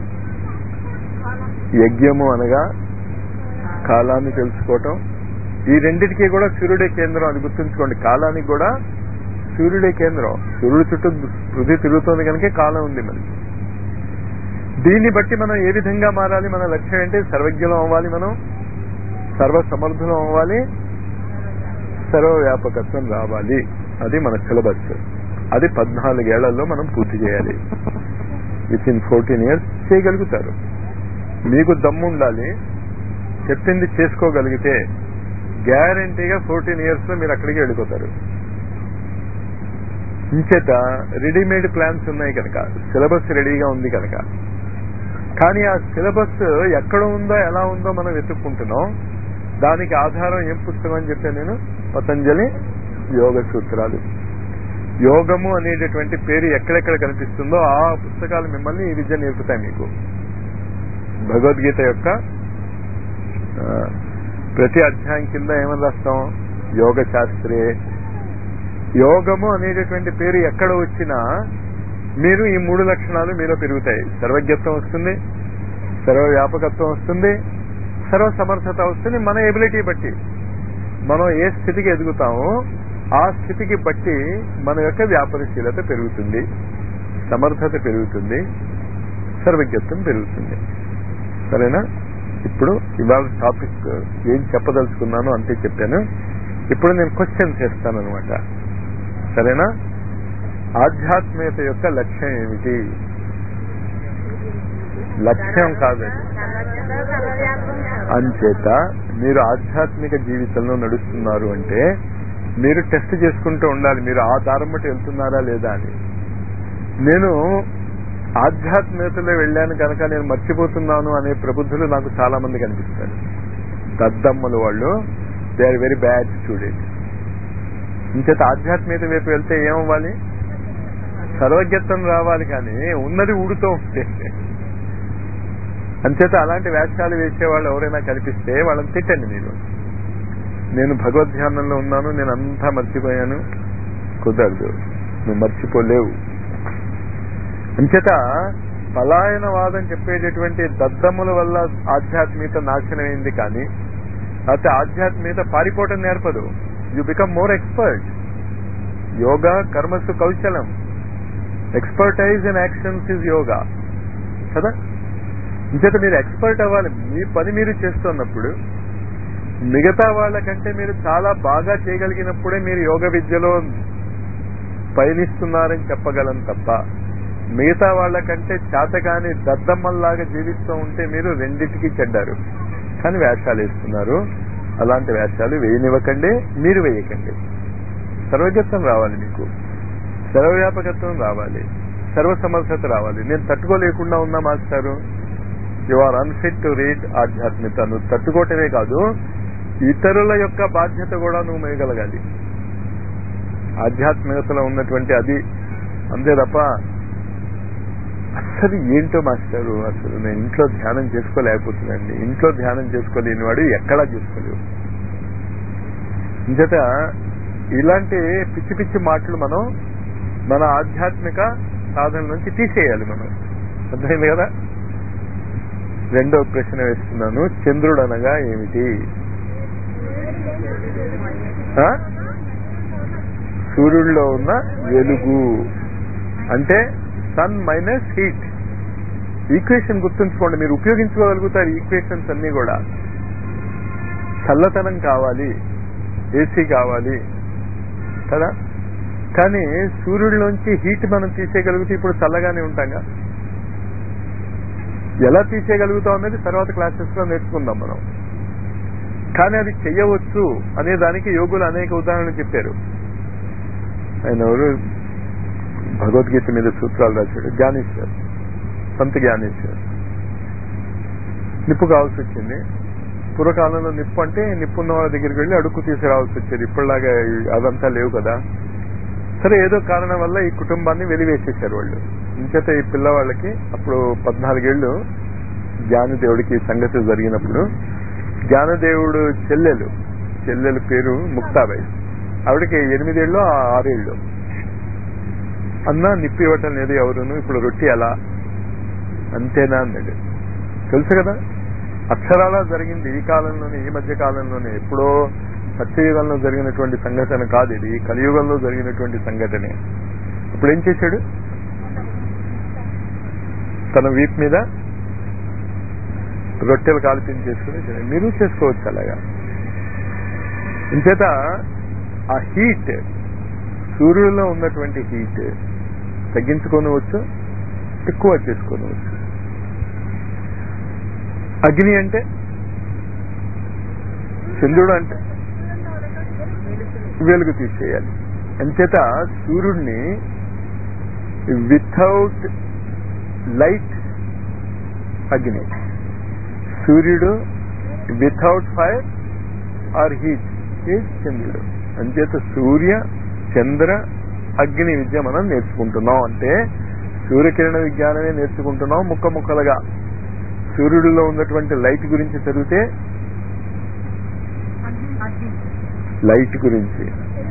యజ్ఞము అనగా కాలాన్ని తెలుసుకోవటం ఈ రెండింటికి కూడా సూర్యుడే కేంద్రం అది గుర్తుంచుకోండి కాలానికి కూడా సూర్యుడే కేంద్రం సూర్యుడు చుట్టూ పృథ్వీ తిరుగుతోంది కనుక కాలం ఉంది మనకి దీన్ని బట్టి మనం ఏ విధంగా మారాలి మన లక్ష్యం ఏంటి సర్వజ్ఞలం అవ్వాలి మనం సర్వ సమర్థులం అవ్వాలి సర్వవ్యాపకత్వం రావాలి అది మన సిలబస్ అది పద్నాలుగేళ్లలో మనం పూర్తి చేయాలి విత్ ఇన్ ఫోర్టీన్ ఇయర్స్ చేయగలుగుతారు మీకు దమ్ము ఉండాలి చెప్పింది చేసుకోగలిగితే గ్యారంటీగా ఫోర్టీన్ ఇయర్స్ లో మీరు అక్కడికి వెళ్ళిపోతారు ఇంచేత రెడీమేడ్ ప్లాన్స్ ఉన్నాయి కనుక సిలబస్ రెడీగా ఉంది కనుక కానీ ఆ సిలబస్ ఎక్కడ ఉందో ఎలా ఉందో మనం వెతుక్కుంటున్నాం దానికి ఆధారం ఏం పుస్తకం అని చెప్పాను నేను పతంజలి యోగ సూత్రాలు యోగము అనేటటువంటి పేరు ఎక్కడెక్కడ కనిపిస్తుందో ఆ పుస్తకాలు మిమ్మల్ని ఈ విద్య నేర్పుతాయి మీకు భగవద్గీత యొక్క ఆ, ప్రతి అధ్యాయం కింద ఏమని రాస్తాం యోగ శాస్త్రే యోగము అనేటటువంటి పేరు ఎక్కడ వచ్చినా మీరు ఈ మూడు లక్షణాలు మీలో పెరుగుతాయి సర్వజ్ఞత్వం వస్తుంది సర్వవ్యాపకత్వం వస్తుంది సర్వ సమర్థత వస్తుంది మన ఎబిలిటీ బట్టి మనం ఏ స్థితికి ఎదుగుతామో ఆ స్థితికి బట్టి మన యొక్క వ్యాపనశీలత పెరుగుతుంది సమర్థత పెరుగుతుంది సర్వజ్ఞత్వం పెరుగుతుంది సరేనా ఇప్పుడు ఇవాళ టాపిక్ ఏం చెప్పదలుచుకున్నానో అంతే చెప్పాను ఇప్పుడు నేను క్వశ్చన్ చేస్తాను అనమాట సరేనా ఆధ్యాత్మికత యొక్క లక్ష్యం ఏమిటి లక్ష్యం కాదండి అంచేత మీరు ఆధ్యాత్మిక జీవితంలో నడుస్తున్నారు అంటే మీరు టెస్ట్ చేసుకుంటూ ఉండాలి మీరు ఆ దారం బట్టి వెళ్తున్నారా లేదా అని నేను ఆధ్యాత్మికతలో వెళ్ళాను కనుక నేను మర్చిపోతున్నాను అనే ప్రబుద్ధులు నాకు చాలా మంది కనిపిస్తారు దద్దమ్మలు వాళ్ళు they are very bad student ఇంచేత ఆధ్యాత్మికత వైపు వెళ్తే ఏమవ్వాలి సర్వజ్ఞత్వం రావాలి కానీ ఉన్నది ఊడుతూ ఉంటే అంచేత అలాంటి వేషాలు వేసే వాళ్ళు ఎవరైనా కనిపిస్తే వాళ్ళని తిట్టండి మీరు నేను భగవద్ధ్యానంలో ఉన్నాను నేను అంతా మర్చిపోయాను కుదరదు నువ్వు మర్చిపోలేవు అంచేత పలాయనవాదం చెప్పేటటువంటి దద్దమ్ముల వల్ల ఆధ్యాత్మికత నాశనమైంది కానీ అయితే ఆధ్యాత్మికత పారిపోవటం నేర్పదు you become more expert yoga కర్మసు కౌశలం expertise in actions is yoga కదా ఇంచేత మీరు ఎక్స్పర్ట్ అవ్వాలి మీ పని మీరు చేస్తున్నప్పుడు మిగతా వాళ్ళకంటే మీరు చాలా బాగా చేయగలిగినప్పుడే మీరు యోగ విద్యలో పయనిస్తున్నారని చెప్పగలం తప్ప మిగతా వాళ్ళకంటే చేతగాని దద్దమ్మల్లాగా జీవిస్తూ ఉంటే మీరు రెండింటికి చెడ్డారు కానీ వేషాలు వేస్తున్నారు అలాంటి వేషాలు వేయనివ్వకండి మీరు వేయకండి సర్వజ్ఞత్వం రావాలి మీకు సర్వవ్యాపకత్వం రావాలి సర్వసమర్థత రావాలి నేను తట్టుకోలేకుండా ఉన్నా మాస్టారు you are unfit to read ఆధ్యాత్మికత నువ్వు తట్టుకోవటమే కాదు ఇతరుల యొక్క బాధ్యత కూడా నువ్వు మేయగలగాలి ఆధ్యాత్మికతలో ఉన్నటువంటి అది అంతే తప్ప అసలు ఏంటో మాస్టారు అసలు నేను ఇంట్లో ధ్యానం చేసుకోలేకపోతున్నాండి ఇంట్లో ధ్యానం చేసుకోలేని వాడు ఎక్కడా చేసుకోలేవు ఇంచేత ఇలాంటి పిచ్చి పిచ్చి మాటలు మనం మన ఆధ్యాత్మిక సాధన నుంచి తీసేయాలి మనం అర్థమైంది కదా రెండో ప్రశ్న వేస్తున్నాను చంద్రుడు అనగా ఏమిటి ఆ? సూర్యుడిలో ఉన్న వెలుగు అంటే సన్ మైనస్ హీట్ ఈక్వేషన్ గుర్తుంచుకోండి మీరు ఉపయోగించుకోగలుగుతారు ఈక్వేషన్స్ అన్ని కూడా చల్లతనం కావాలి ఏసీ కావాలి కదా కానీ సూర్యుడిలోంచి హీట్ మనం తీసేయగలిగితే ఇప్పుడు చల్లగానే ఉంటాంగా ఎలా తీసేయగలుగుతాం అనేది తర్వాత క్లాసెస్ లో నేర్చుకుందాం మనం కానీ అది చెయ్యవచ్చు అనే దానికి యోగులు అనేక ఉదాహరణలు చెప్పారు ఆయన ఎవరు భగవద్గీత మీద సూత్రాలు రాశాడు జ్ఞానేశ్వర్ సంత జ్ఞానేశ్వర్ నిప్పు కావాల్సి వచ్చింది పూర్వకాలంలో నిప్పు అంటే నిప్పు ఉన్న వాళ్ళ దగ్గరికి వెళ్ళి అడుక్కు తీసుకురావాల్సి వచ్చేది ఇప్పటిలాగా అదంతా లేవు కదా సరే ఏదో కారణం వల్ల ఈ కుటుంబాన్ని వెలివేసేశారు వాళ్ళు ఇంచేత ఈ పిల్లవాళ్ళకి అప్పుడు పద్నాలుగేళ్లు జ్ఞానదేవుడికి ఈ సంగతి జరిగినప్పుడు జ్ఞానదేవుడు చెల్లెలు చెల్లెలు పేరు ముక్తాబాయి ఆవిడకి ఎనిమిదేళ్ళు ఆరేళ్ళు అన్న నిప్పి ఇవ్వటం లేదు ఎవరును ఇప్పుడు రొట్టి ఎలా అంతేనా అన్నాడు తెలుసు కదా అక్షరాలా జరిగింది ఈ కాలంలోనే ఈ మధ్య కాలంలోనే ఎప్పుడో సత్యయుగంలో జరిగినటువంటి సంఘటన కాదు ఇది ఈ కలియుగంలో జరిగినటువంటి సంఘటనే ఇప్పుడు ఏం చేశాడు తన వీప్ మీద రొట్టెలు కాల్పించి చేసుకుని తినండి. మీరు చేసుకోవచ్చు అలాగా ఇంచేత ఆ హీట్ సూర్యుడిలో ఉన్నటువంటి హీట్ తగ్గించుకోనవచ్చు ఎక్కువ చేసుకోనవచ్చు అగ్ని అంటే చంద్రుడు అంటే వెలుగు తీసేయాలి అంచేత సూర్యుడిని వితౌట్ లైట్ అగ్ని సూర్యుడు without fire or heat is చంద్రుడు అంచేత సూర్య చంద్ర అగ్ని విద్య మనం నేర్చుకుంటున్నాం అంటే సూర్యకిరణ విజ్ఞానమే నేర్చుకుంటున్నాం ముక్క ముక్కలుగా సూర్యుడిలో ఉన్నటువంటి లైట్ గురించి చదివితే లైట్ గురించి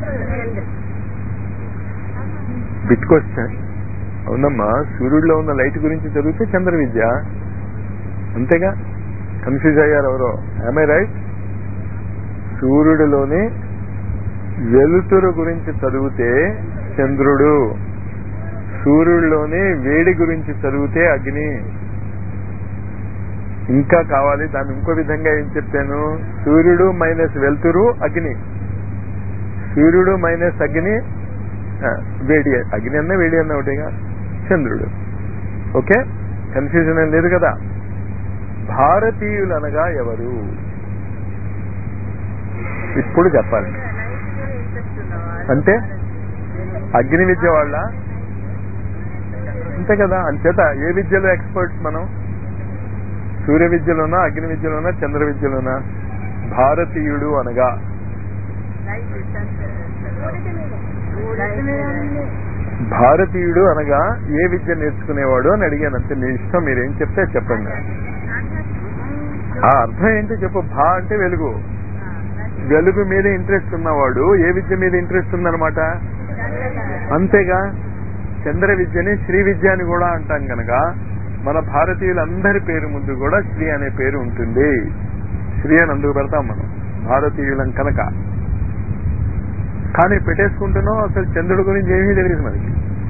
బిట్ క్వశ్చన్ అవునమ్మా సూర్యుడిలో ఉన్న లైట్ గురించి చదివితే చంద్ర విద్య అంతేగా కన్ఫ్యూజ్ అయ్యారు ఎవరో ఐ రైట్ సూర్యుడిలోని వెలుతురు గురించి చదివితే చంద్రుడు సూర్యుడిలోని వేడి గురించి చదివితే అగ్ని ఇంకా కావాలి దాన్ని ఇంకో విధంగా ఏం చెప్పాను సూర్యుడు మైనస్ వెలుతురు అగ్ని సూర్యుడు మైనస్ అగ్ని ఆ, వేడి అగ్ని అన్న వేడి అన్న ఒకటిగా చంద్రుడు ఓకే కన్ఫ్యూజన్ ఏం లేదు కదా భారతీయులు అనగా ఎవరు ఇప్పుడు చెప్పాలి అంటే అగ్ని విద్య వాళ్ళ అంతే కదా అంచేత ఏ విద్యలో ఎక్స్పర్ట్స్ మనం సూర్య విద్యలోనా అగ్ని విద్యలోనా చంద్ర విద్యలోనా భారతీయుడు అనగా భారతీయుడు అనగా ఏ విద్య నేర్చుకునేవాడు అని అడిగాను అంతే మీ ఇష్టం మీరేం చెప్తే చెప్పండి ఆ అర్థం ఏంటి చెప్పు భా అంటే వెలుగు వెలుగు మీద ఇంట్రెస్ట్ ఉన్నవాడు ఏ విద్య మీద ఇంట్రెస్ట్ ఉందన్నమాట అంతేగా చంద్ర విద్యని శ్రీ విద్య అని కూడా అంటాం కనుక మన భారతీయులందరి పేరు ముందు కూడా శ్రీ అనే పేరు ఉంటుంది శ్రీ అని అందుకు పెడతాం మనం భారతీయులం కనుక కానీ పెట్టేసుకుంటున్నాం అసలు చంద్రుడి గురించి ఏమీ తెలియదు మనకి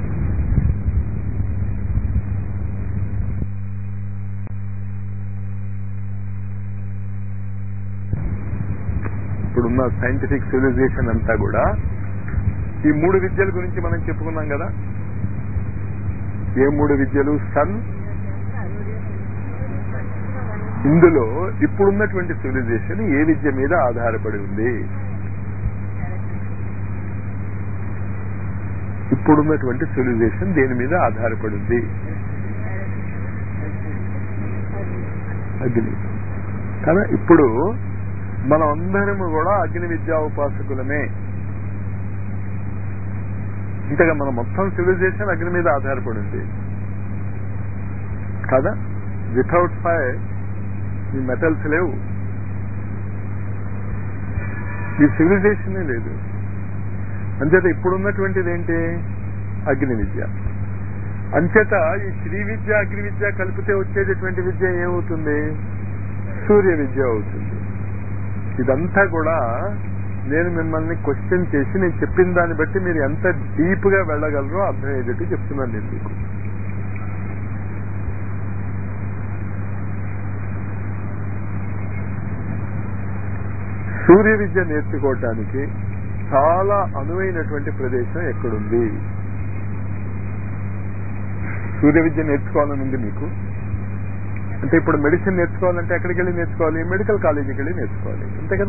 ఇప్పుడున్న సైంటిఫిక్ సివిలైజేషన్ అంతా కూడా ఈ మూడు విద్యల గురించి మనం చెప్పుకున్నాం కదా ఏ మూడు విద్యలు సన్ ఇందులో ఇప్పుడున్నటువంటి సివిలైజేషన్ ఏ విద్య మీద ఆధారపడి ఉంది ఇప్పుడున్నటువంటి సివిలైజేషన్ దేని మీద ఆధారపడి ఉంది అగ్ని కదా ఇప్పుడు మనం అందరము కూడా అగ్ని విద్యా ఉపాసకులమే ఇంతగా మన మొత్తం సివిలైజేషన్ అగ్ని మీద ఆధారపడి ఉంది కదా వితౌట్ ఫైర్ ఈ మెటల్స్ లేవు ఈ సివిలైజేషన్ లేదు అంచేత ఇప్పుడున్నటువంటిది ఏంటి అగ్ని విద్య అంచేత ఈ శ్రీ విద్య అగ్ని విద్య కలిపితే వచ్చేటటువంటి విద్య ఏమవుతుంది సూర్య విద్య అవుతుంది ఇదంతా కూడా నేను మిమ్మల్ని క్వశ్చన్ చేసి నేను చెప్పిన దాన్ని బట్టి మీరు ఎంత డీప్ గా వెళ్ళగలరో అర్థమయ్యేటట్టు చెప్తున్నాను నేను మీకు సూర్య విద్య నేర్చుకోవటానికి చాలా అనువైనటువంటి ప్రదేశం ఎక్కడుంది సూర్య విద్య నేర్చుకోవాలని ఉంది మీకు అంటే ఇప్పుడు మెడిసిన్ నేర్చుకోవాలంటే ఎక్కడికి వెళ్ళి నేర్చుకోవాలి మెడికల్ కాలేజీకి వెళ్ళి నేర్చుకోవాలి అంతే కదా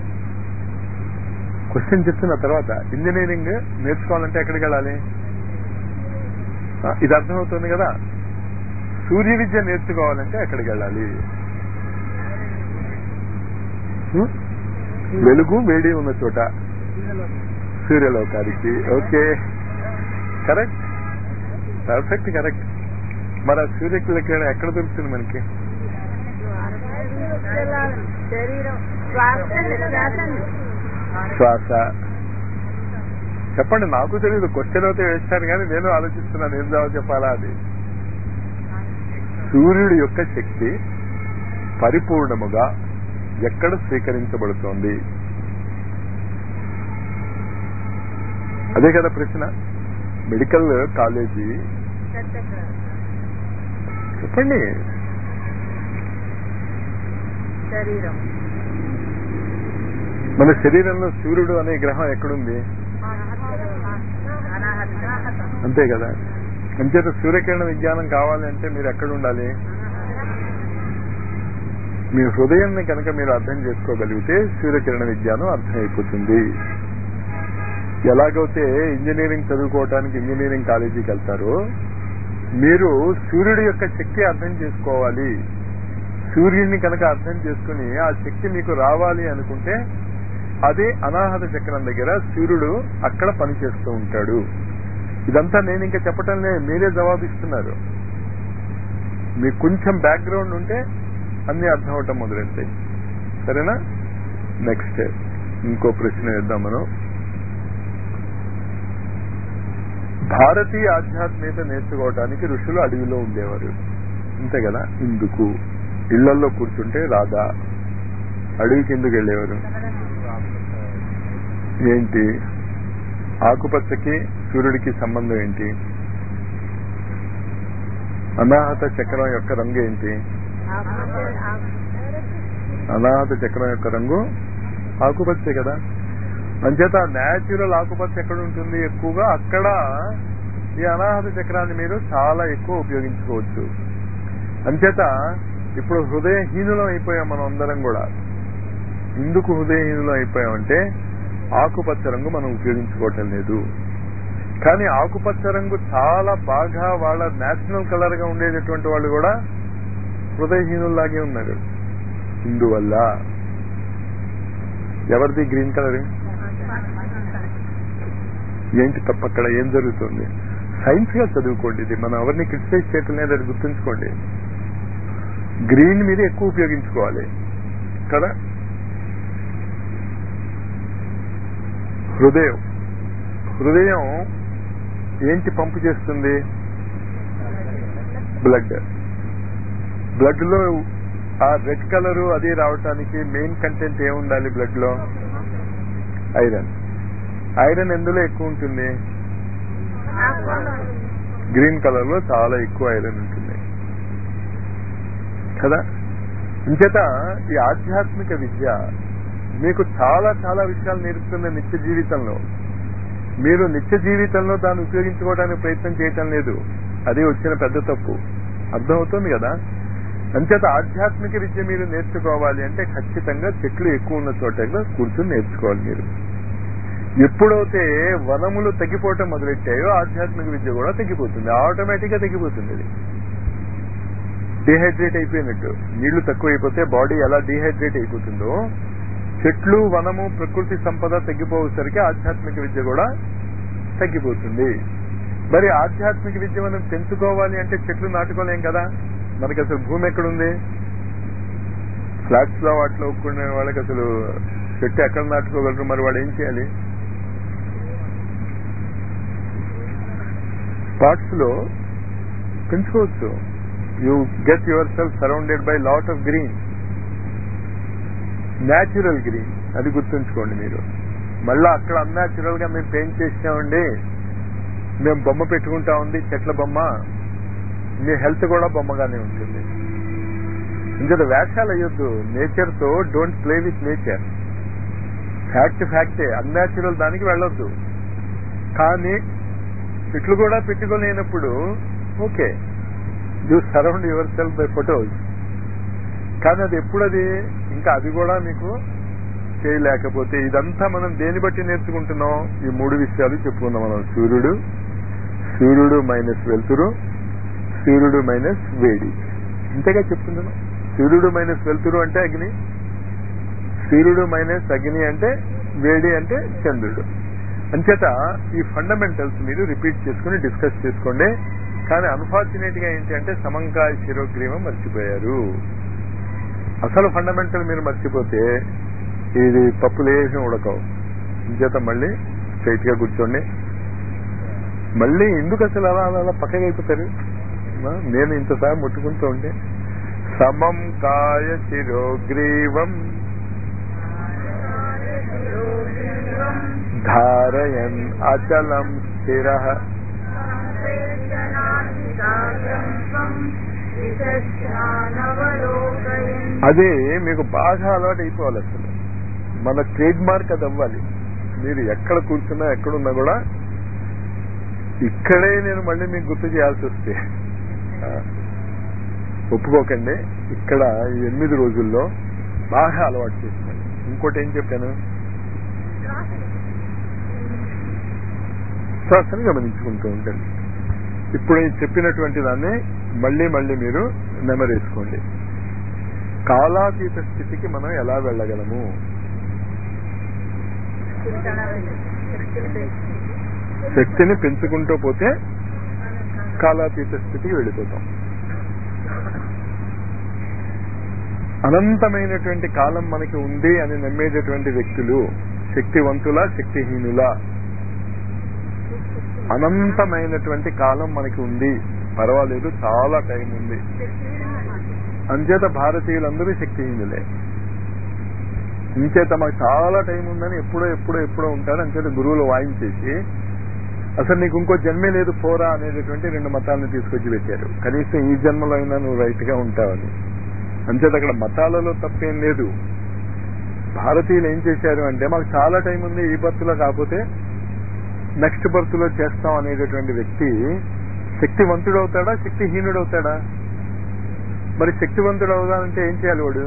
క్వశ్చన్ చెప్తున్న తర్వాత ఇంజనీరింగ్ నేర్చుకోవాలంటే ఎక్కడికి వెళ్ళాలి ఆ, ఇది అర్థమవుతుంది కదా సూర్య విద్య నేర్చుకోవాలంటే ఎక్కడికి వెళ్ళాలి హ్మ్? వెలుగు వేడి ఉన్న చోట సూర్యలోకానికి ఓకే కరెక్ట్ పర్ఫెక్ట్ కరెక్ట్ మరి ఆ సూర్యకిరణ ఎక్కడ దొరుకుతుంది మనకి శరీరం శ్వాస శ్వాస చెప్పండి నాకు తెలియదు క్వశ్చన్ అయితే వేస్తాను కానీ నేను ఆలోచిస్తున్నాను ఏం జవాబు చెప్పాలా అది సూర్యుడి యొక్క శక్తి పరిపూర్ణముగా ఎక్కడ స్వీకరించబడుతోంది అదే కదా ప్రశ్న మెడికల్ కాలేజీ చెప్పండి శరీరం మన శరీరంలో సూర్యుడు అనే గ్రహం ఎక్కడుంది అనాహత అంతే కదా అంచేత సూర్యకిరణ విజ్ఞానం కావాలంటే మీరు ఎక్కడ ఉండాలి మీ హృదయాన్ని కనుక మీరు అర్థం చేసుకోగలిగితే సూర్యకిరణ విజ్ఞానం అర్థమైపోతుంది ఎలాగైతే ఇంజనీరింగ్ చదువుకోవటానికి ఇంజనీరింగ్ కాలేజీకి వెళ్తారో మీరు సూర్యుడి యొక్క శక్తి అర్థం చేసుకోవాలి సూర్యుడిని కనుక అర్థం చేసుకుని ఆ శక్తి మీకు రావాలి అనుకుంటే అదే అనాహత చక్రం దగ్గర సూర్యుడు అక్కడ పనిచేస్తూ ఉంటాడు ఇదంతా నేను ఇంకా చెప్పటం లేదు మీరే జవాబిస్తున్నారు మీకు కొంచెం బ్యాక్గ్రౌండ్ ఉంటే అన్ని అర్థం అవటం మొదలెడతాయి సరేనా నెక్స్ట్ ఇంకో ప్రశ్న వేద్దాం మనం భారతీయ ఆధ్యాత్మికత నేర్చుకోవటానికి ఋషులు అడవిలో ఉండేవారు అంతే కదా ఇందుకు ఇళ్లలో కూర్చుంటే రాదా అడవికి ఎందుకు వెళ్ళేవారు ఏంటి ఆకుపచ్చకి సూర్యుడికి సంబంధం ఏంటి అనాహత చక్రం యొక్క రంగు ఏంటి అనాహత చక్రం యొక్క రంగు ఆకుపచ్చే కదా అంచేత న్యాచురల్ ఆకుపచ్చ ఎక్కడ ఉంటుంది ఎక్కువగా అక్కడ ఈ అనాహత చక్రాన్ని మీరు చాలా ఎక్కువ ఉపయోగించుకోవచ్చు అంచేత ఇప్పుడు హృదయహీనులం అయిపోయాం మనం అందరం కూడా ఎందుకు హృదయహీనులం అయిపోయామంటే ఆకుపచ్చ రంగు మనం ఉపయోగించుకోవటం లేదు కానీ ఆకుపచ్చ రంగు చాలా బాగా వాళ్ళ నేషనల్ కలర్ గా ఉండేటటువంటి వాళ్ళు కూడా హృదయహీనుల్లాగే ఉన్నారు ఇందువల్ల ఎవరిది గ్రీన్ కలర్ ఏంటి తప్ప అక్కడ ఏం జరుగుతుంది సైన్స్ గా చదువుకోండి ఇది మనం ఎవరిని క్రిటిసైజ్ చేయటం లేదు అది గుర్తుంచుకోండి గ్రీన్ మీద ఎక్కువ ఉపయోగించుకోవాలి కదా హృదయం హృదయం ఏంటి పంపు చేస్తుంది బ్లడ్ బ్లడ్ లో ఆ రెడ్ కలర్ అది రావటానికి మెయిన్ కంటెంట్ ఏముండాలి బ్లడ్ లో ఐరన్ ఐరన్ ఎందులో ఎక్కువ ఉంటుంది గ్రీన్ కలర్ లో చాలా ఎక్కువ ఐరన్ ఉంటుంది కదా ఇంచేత ఈ ఆధ్యాత్మిక విద్య మీకు చాలా చాలా విషయాలు నేర్పుతుంది నిత్య జీవితంలో మీరు నిత్య జీవితంలో దాన్ని ఉపయోగించుకోవడానికి ప్రయత్నం చేయటం లేదు అది వచ్చిన పెద్ద తప్పు అర్థమవుతుంది కదా అంచేత ఆధ్యాత్మిక విద్య మీరు నేర్చుకోవాలి అంటే ఖచ్చితంగా చెట్లు ఎక్కువ ఉన్న చోట కూర్చొని నేర్చుకోవాలి మీరు ఎప్పుడైతే వనములు తగ్గిపోవటం మొదలెట్టాయో ఆధ్యాత్మిక విద్య కూడా తగ్గిపోతుంది ఆటోమేటిక్ గా తగ్గిపోతుంది అది డిహైడ్రేట్ అయిపోయినట్టు నీళ్లు తక్కువ అయిపోతే బాడీ ఎలా డిహైడ్రేట్ అయిపోతుందో చెట్లు వనము ప్రకృతి సంపద తగ్గిపోయేసరికి ఆధ్యాత్మిక విద్య కూడా తగ్గిపోతుంది మరి ఆధ్యాత్మిక విద్య మనం పెంచుకోవాలి అంటే చెట్లు నాటుకోలేం కదా మనకి అసలు భూమి ఎక్కడుంది ఫ్లాట్స్ లో వాటిలో ఒప్పుకునే వాళ్ళకి అసలు చెట్టు ఎక్కడ నాటుకోగలరు మరి వాడు ఏం చేయాలి పార్ట్స్ లో పెంచుకోవచ్చు you get yourself surrounded by lot of green natural green అది గుర్తుంచుకోండి మీరు మళ్ళా అక్కడ అన్యాచురల్ గా మేము పెయింట్ చేసామండి మేము బొమ్మ పెట్టుకుంటా ఉంది చెట్ల బొమ్మ మీ హెల్త్ కూడా బొమ్మగానే ఉంటుంది ఇంకొక వేషాలు అయ్యొద్దు నేచర్ తో don't play with nature fact ఫ్యాక్టే అన్యాచురల్ దానికి వెళ్ళొద్దు కానీ చెట్లు కూడా పెట్టుకోలేనప్పుడు okay you surround yourself by photos కానీ అది ఎప్పుడు అది ఇంకా అది కూడా మీకు చేయలేకపోతే ఇదంతా మనం దేని బట్టి నేర్చుకుంటున్నాం ఈ మూడు విషయాలు చెప్పుకున్నాం మనం సూర్యుడు సూర్యుడు మైనస్ వెలుతురు సూర్యుడు మైనస్ వేడి ఇంతగా చెప్తున్నాను సూర్యుడు మైనస్ వెలుతురు అంటే అగ్ని సూర్యుడు మైనస్ అగ్ని అంటే వేడి అంటే చంద్రుడు అంచేత ఈ ఫండమెంటల్స్ మీరు రిపీట్ చేసుకుని డిస్కస్ చేసుకోండి కానీ అన్ఫార్చునేట్ గా ఏంటి అంటే సమంకాయ శిరోగ్రీవం మర్చిపోయారు అసలు ఫండమెంటల్ మీరు మర్చిపోతే ఇది పప్పులు వేసి ఉడకవు ఇంచేత మళ్ళీ స్ట్రైట్ గా కూర్చోండి మళ్ళీ ఎందుకు అసలు అలా అలా అలా పక్కగా అయిపోతారు ఆ, నేను ఇంతసారి ముట్టుకుంటూ ఉంటే సమం కాయ శిరోగ్రీవం ధారయన్ అచలం స్థిర అదే మీకు బాగా అలవాటు అయిపోవాలి అసలు మన ట్రేడ్ మార్క్ అది అవ్వాలి మీరు ఎక్కడ కూర్చున్నా ఎక్కడున్నా కూడా ఇక్కడే నేను మళ్ళీ మీకు గుర్తు చేయాల్సి వస్తే ఆ, ఒప్పుకోకండి ఇక్కడ ఈ ఎనిమిది రోజుల్లో బాగా అలవాటు చేసుకోండి ఇంకోటి ఏం చెప్పాను శ్వాసను గమనించుకుంటూ ఉండండి ఇప్పుడు నేను చెప్పినటువంటి దాన్ని మళ్ళీ మళ్ళీ మీరు నెమరేసుకోండి కాలాతీత స్థితికి మనం ఎలా వెళ్ళగలము శక్తిని పెంచుకుంటూ పోతే కాలాతీత స్థితికి వెళ్ళిపోతాం అనంతమైనటువంటి కాలం మనకి ఉంది అని నమ్మేటటువంటి వ్యక్తులు శక్తివంతుల శక్తిహీనుల అనంతమైనటువంటి కాలం మనకి ఉంది పర్వాలేదు చాలా టైం ఉంది అంచేత భారతీయులందరూ శక్తిహీనులే ఇంచేత మాకు చాలా టైం ఉందని ఎప్పుడో ఎప్పుడో ఎప్పుడో ఉంటారు అంచేత గురువులు వాయించేసి అసలు నీకు ఇంకో జన్మే లేదు పోరా అనేటటువంటి రెండు మతాలను తీసుకొచ్చి పెట్టారు కనీసం ఈ జన్మలో అయినా నువ్వు రైట్ గా ఉంటావని అంచేత అక్కడ మతాలలో తప్పేం లేదు భారతీయులు ఏం చేశారు అంటే మాకు చాలా టైం ఉంది ఈ బర్త్లో కాకపోతే నెక్స్ట్ బర్త్లో చేస్తాం అనేటటువంటి వ్యక్తి శక్తివంతుడు అవుతాడా శక్తిహీనుడు అవుతాడా మరి శక్తివంతుడు అవుదానంటే ఏం చేయాలి వాడు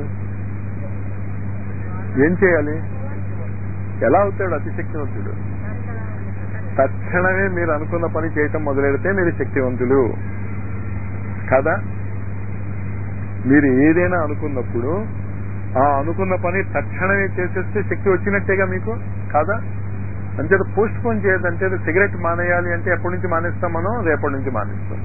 ఏం చేయాలి ఎలా అవుతాడు అతి శక్తివంతుడు తక్షణమే మీరు అనుకున్న పని చేయటం మొదలెడితే మీరు శక్తివంతులు కదా మీరు ఏదైనా అనుకున్నప్పుడు ఆ అనుకున్న పని తక్షణమే చేసేస్తే శక్తి వచ్చినట్టేగా మీకు కాదా అంచేత పోస్ట్ పోన్ చేయదు అంటే సిగరెట్ మానేయాలి అంటే ఎప్పటి నుంచి మానేస్తాం మనం రేపటి నుంచి మానేస్తాం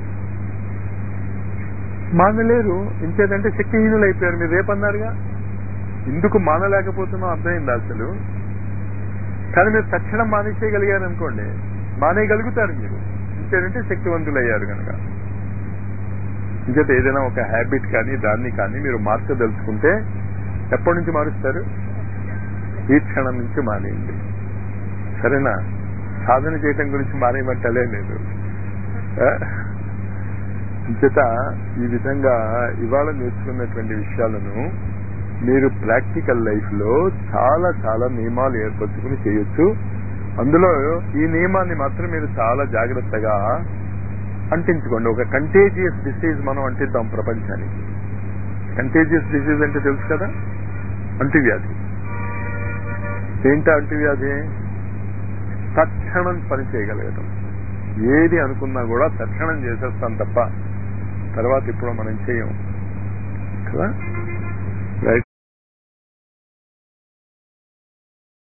మానలేరు ఇంచేదంటే శక్తిహీనులు అయిపోయారు మీరు రేపన్నారుగా ఎందుకు మానలేకపోతున్నాం అర్థమైంది అసలు కానీ మీరు తక్షణం మానేసేయగలిగారు అనుకోండి మానేయగలుగుతారు మీరు ఇంకేంటంటే శక్తివంతులు అయ్యారు కనుక ఇంకేత ఏదైనా ఒక హ్యాబిట్ కానీ దాన్ని కానీ మీరు మార్చదలుచుకుంటే ఎప్పటి నుంచి మారుస్తారు ఈ క్షణం నుంచి మానేయండి సరేనా సాధన చేయటం గురించి మానేయమంటలే లేదు ఆ? ఇంచేత ఈ విధంగా ఇవాళ నేర్చుకున్నటువంటి విషయాలను మీరు ప్రాక్టికల్ లైఫ్ లో చాలా చాలా నియమాలు ఏర్పరచుకుని చేయొచ్చు అందులో ఈ నియమాన్ని మాత్రం మీరు చాలా జాగ్రత్తగా అంటించుకోండి ఒక కంటేజియస్ డిసీజ్ మనం అంటిద్దాం ప్రపంచానికి కంటేజియస్ డిసీజ్ అంటే తెలుసు కదా అంటువ్యాధి ఏంటా అంటువ్యాధి తక్షణం పని చేయగలగటం ఏది అనుకున్నా కూడా తక్షణం చేసేస్తాం తప్ప తర్వాత ఇప్పుడు మనం చేయం కదా